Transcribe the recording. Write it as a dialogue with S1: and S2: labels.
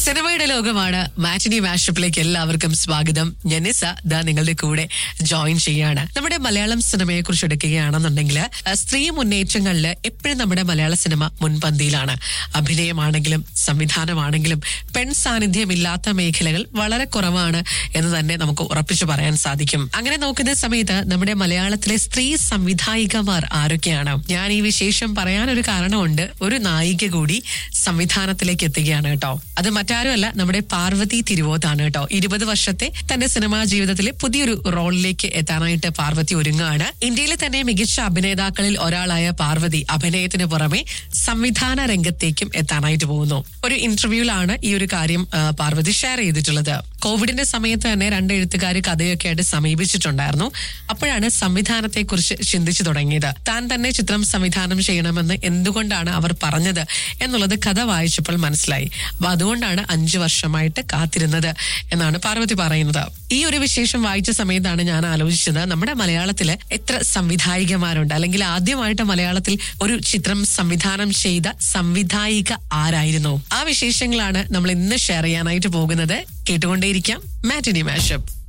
S1: സിനിമയുടെ ലോകമാണ് മാറ്റിനി മാഷപ്പിലേക്ക് എല്ലാവർക്കും സ്വാഗതം ഞാൻ നിസ ദാ നിങ്ങളുടെ കൂടെ ജോയിൻ ചെയ്യാണ് നമ്മുടെ മലയാളം സിനിമയെ കുറിച്ച് എടുക്കുകയാണെന്നുണ്ടെങ്കിൽ അഹ് സ്ത്രീ മുന്നേറ്റങ്ങളിൽ എപ്പോഴും നമ്മുടെ മലയാള സിനിമ മുൻപന്തിയിലാണ് അഭിനയമാണെങ്കിലും സംവിധാനമാണെങ്കിലും പെൺ സാന്നിധ്യമില്ലാത്ത മേഖലകൾ വളരെ കുറവാണ് എന്ന് തന്നെ നമുക്ക് ഉറപ്പിച്ചു പറയാൻ സാധിക്കും അങ്ങനെ നോക്കുന്ന സമയത്ത് നമ്മുടെ മലയാളത്തിലെ സ്ത്രീ സംവിധായികമാർ ആരൊക്കെയാണ് ഞാൻ ഈ വിശേഷം പറയാനൊരു കാരണമുണ്ട് ഒരു നായിക കൂടി സംവിധാനത്തിലേക്ക് എത്തുകയാണ് കേട്ടോ അത് മറ്റാരുമല്ല നമ്മുടെ പാർവതി തിരുവോത്താണ് കേട്ടോ ഇരുപത് വർഷത്തെ തന്റെ സിനിമാ ജീവിതത്തിലെ പുതിയൊരു റോളിലേക്ക് എത്താനായിട്ട് പാർവതി ഒരുങ്ങാണ് ഇന്ത്യയിലെ തന്നെ മികച്ച അഭിനേതാക്കളിൽ ഒരാളായ പാർവതി അഭിനയത്തിന് പുറമെ സംവിധാന രംഗത്തേക്കും എത്താനായിട്ട് പോകുന്നു ഒരു ഇന്റർവ്യൂവിലാണ് ഈ ഒരു കാര്യം ആ, പാർവതി ഷെയർ ചെയ്തിട്ടുള്ളത് കോവിഡിന്റെ സമയത്ത് തന്നെ രണ്ട് എഴുത്തുകാർ കഥയൊക്കെ ആയിട്ട് സമീപിച്ചിട്ടുണ്ടായിരുന്നു അപ്പോഴാണ് സംവിധാനത്തെ കുറിച്ച് ചിന്തിച്ചു തുടങ്ങിയത് താൻ തന്നെ ചിത്രം സംവിധാനം ചെയ്യണമെന്ന് എന്തുകൊണ്ടാണ് അവർ പറഞ്ഞത് എന്നുള്ളത് കഥ വായിച്ചപ്പോൾ മനസ്സിലായി അപ്പൊ അതുകൊണ്ടാണ് അഞ്ചു വർഷമായിട്ട് കാത്തിരുന്നത് എന്നാണ് പാർവതി പറയുന്നത് ഈ ഒരു വിശേഷം വായിച്ച സമയത്താണ് ഞാൻ ആലോചിച്ചത് നമ്മുടെ മലയാളത്തില് എത്ര സംവിധായികമാരുണ്ട് അല്ലെങ്കിൽ ആദ്യമായിട്ട് മലയാളത്തിൽ ഒരു ചിത്രം സംവിധാനം ചെയ്ത സംവിധായിക ആരായിരുന്നു ആ വിശേഷങ്ങളാണ് നമ്മൾ ഇന്ന് ഷെയർ ചെയ്യാനായിട്ട് പോകുന്നത് കേട്ടുകൊണ്ടേയിരിക്കാം മാറ്റിനി മാഷപ്പ്